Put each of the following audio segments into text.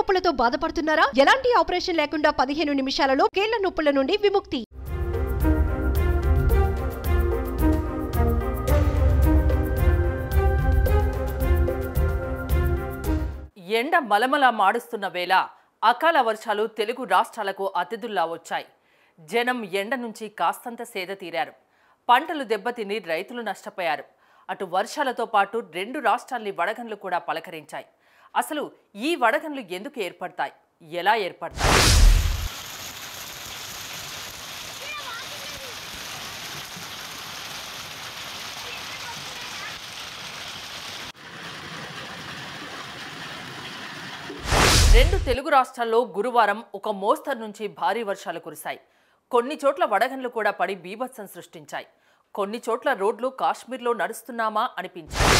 నొప్పులతో బాధపడుతున్నారా ఎలాంటి ఆపరేషన్ లేకుండా పదిహేను నిమిషాలలో కీళ్ల నొప్పుల నుండి విముక్తి ఎండ మలమల మాడుస్తున్న వేళ అకాల వర్షాలు తెలుగు రాష్ట్రాలకు అతిథుల్లా వచ్చాయి జనం ఎండ నుంచి కాస్తంత సేద తీరారు పంటలు దెబ్బతిని రైతులు నష్టపోయారు అటు వర్షాలతో పాటు రెండు రాష్ట్రాల్ని వడగండ్లు కూడా పలకరించాయి అసలు ఈ వడగండ్లు ఎందుకు ఏర్పడతాయి ఎలా ఏర్పడతాయి రెండు తెలుగు రాష్ట్రాల్లో గురువారం ఒక మోస్తరు నుంచి భారీ వర్షాలు కురిశాయి కొన్ని చోట్ల వడగండ్లు కూడా పడి బీభత్సం సృష్టించాయి కొన్ని చోట్ల రోడ్లు కాశ్మీర్లో నడుస్తున్నామా అనిపించాయి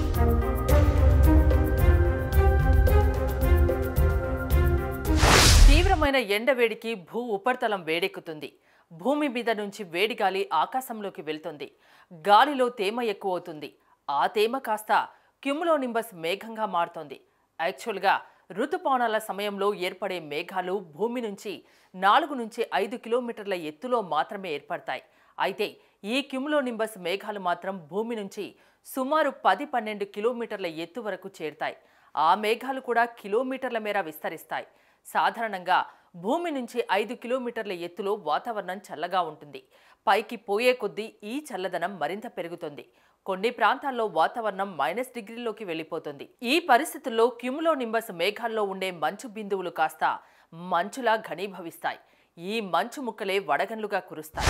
తీవ్రమైన ఎండవేడికి భూ ఉపరితలం వేడెక్కుతుంది భూమి మీద నుంచి వేడి గాలి ఆకాశంలోకి వెళ్తుంది గాలిలో తేమ ఎక్కువ అవుతుంది ఆ తేమ కాస్త క్యుములోనింబస్ మేఘంగా మారుతోంది యాక్చువల్గా ఋతుపవనాల సమయంలో ఏర్పడే మేఘాలు భూమి నుంచి నాలుగు నుంచి ఐదు కిలోమీటర్ల ఎత్తులో మాత్రమే ఏర్పడతాయి అయితే ఈ క్యుములోనింబస్ మేఘాలు మాత్రం భూమి నుంచి సుమారు పది పన్నెండు కిలోమీటర్ల ఎత్తు వరకు చేరుతాయి ఆ మేఘాలు కూడా కిలోమీటర్ల మేర విస్తరిస్తాయి సాధారణంగా భూమి నుంచి ఐదు కిలోమీటర్ల ఎత్తులో వాతావరణం చల్లగా ఉంటుంది పైకి పోయే కొద్దీ ఈ చల్లదనం మరింత పెరుగుతుంది కొన్ని ప్రాంతాల్లో వాతావరణం మైనస్ డిగ్రీలోకి వెళ్ళిపోతుంది ఈ పరిస్థితుల్లో క్యుములో నింబస్ మేఘాల్లో ఉండే మంచు బిందువులు కాస్త మంచులా ఘనీభవిస్తాయి ఈ మంచు ముక్కలే వడగన్లుగా కురుస్తాయి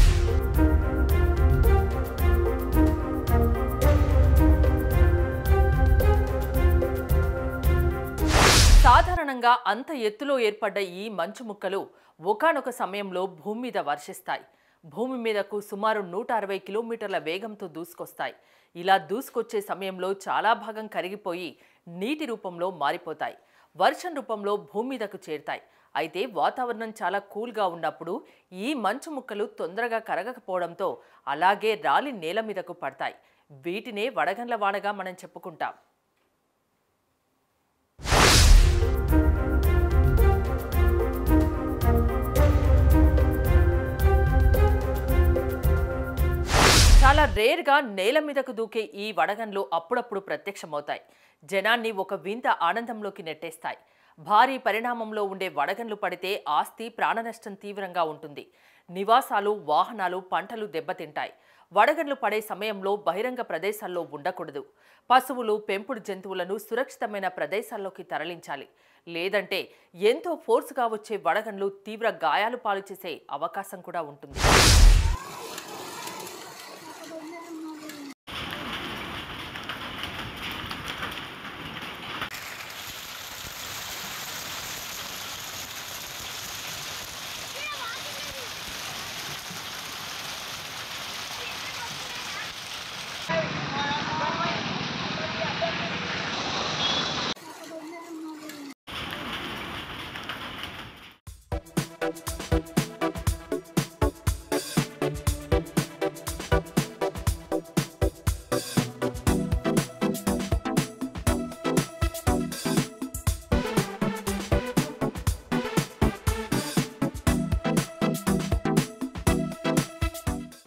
సాధారణంగా అంత ఎత్తులో ఏర్పడ్డ ఈ మంచు ముక్కలు ఒకానొక సమయంలో భూమి మీద వర్షిస్తాయి భూమి మీదకు సుమారు నూట అరవై కిలోమీటర్ల వేగంతో దూసుకొస్తాయి ఇలా దూసుకొచ్చే సమయంలో చాలా భాగం కరిగిపోయి నీటి రూపంలో మారిపోతాయి వర్షం రూపంలో భూమి మీదకు చేరుతాయి అయితే వాతావరణం చాలా కూల్గా ఉన్నప్పుడు ఈ మంచు ముక్కలు తొందరగా కరగకపోవడంతో అలాగే రాలి నేల మీదకు పడతాయి వీటినే వడగండ్ల వానగా మనం చెప్పుకుంటాం చాలా రేర్గా నేల మీదకు దూకే ఈ వడగండ్లు అప్పుడప్పుడు ప్రత్యక్షమవుతాయి జనాన్ని ఒక వింత ఆనందంలోకి నెట్టేస్తాయి భారీ పరిణామంలో ఉండే వడగండ్లు పడితే ఆస్తి ప్రాణనష్టం తీవ్రంగా ఉంటుంది నివాసాలు వాహనాలు పంటలు దెబ్బతింటాయి వడగండ్లు పడే సమయంలో బహిరంగ ప్రదేశాల్లో ఉండకూడదు పశువులు పెంపుడు జంతువులను సురక్షితమైన ప్రదేశాల్లోకి తరలించాలి లేదంటే ఎంతో ఫోర్స్గా వచ్చే వడగండ్లు తీవ్ర గాయాలు పాలు చేసే అవకాశం కూడా ఉంటుంది